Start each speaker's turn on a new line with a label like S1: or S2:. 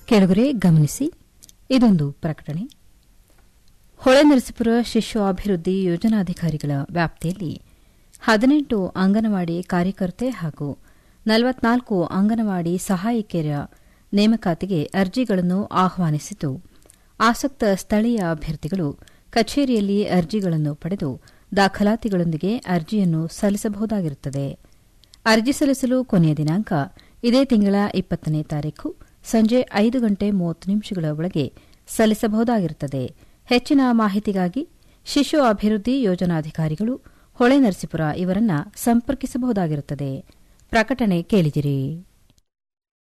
S1: ಕೆಳಗರೆ ಗಮನಿಸಿ ಇದೊಂದು ಪ್ರಕಟಣೆ ಹೊಳೆನರಸೀಪುರ ಶಿಶು ಅಭಿವೃದ್ಧಿ ಯೋಜನಾಧಿಕಾರಿಗಳ ವ್ಯಾಪ್ತಿಯಲ್ಲಿ ಹದಿನೆಂಟು ಅಂಗನವಾಡಿ ಕಾರ್ಯಕರ್ತೆ ಹಾಗೂ ನಲವತ್ನಾಲ್ಕು ಅಂಗನವಾಡಿ ಸಹಾಯಕಿಯರ ನೇಮಕಾತಿಗೆ ಅರ್ಜಿಗಳನ್ನು ಆಹ್ವಾನಿಸಿದ್ದು ಆಸಕ್ತ ಸ್ಥಳೀಯ ಅಭ್ಯರ್ಥಿಗಳು ಕಚೇರಿಯಲ್ಲಿ ಅರ್ಜಿಗಳನ್ನು ಪಡೆದು ದಾಖಲಾತಿಗಳೊಂದಿಗೆ ಅರ್ಜಿಯನ್ನು ಸಲ್ಲಿಸಬಹುದಾಗಿರುತ್ತದೆ ಅರ್ಜಿ ಸಲ್ಲಿಸಲು ಕೊನೆಯ ದಿನಾಂಕ ಇದೇ ತಿಂಗಳ ಇಪ್ಪತ್ತನೇ ತಾರೀಖು ಸಂಜೆ ಐದು ಗಂಟೆ ಮೂವತ್ತು ನಿಮಿಷಗಳ ಒಳಗೆ ಸಲ್ಲಿಸಬಹುದಾಗಿರುತ್ತದೆ ಹೆಚ್ಚಿನ ಮಾಹಿತಿಗಾಗಿ ಶಿಶು ಅಭಿವೃದ್ಧಿ ಯೋಜನಾಧಿಕಾರಿಗಳು ಹೊಳೆ ನರಸೀಪುರ ಇವರನ್ನ ಸಂಪರ್ಕಿಸಬಹುದಾಗಿರುತ್ತದೆ ಪ್ರಕಟಣೆ ಕೇಳಿದಿರಿ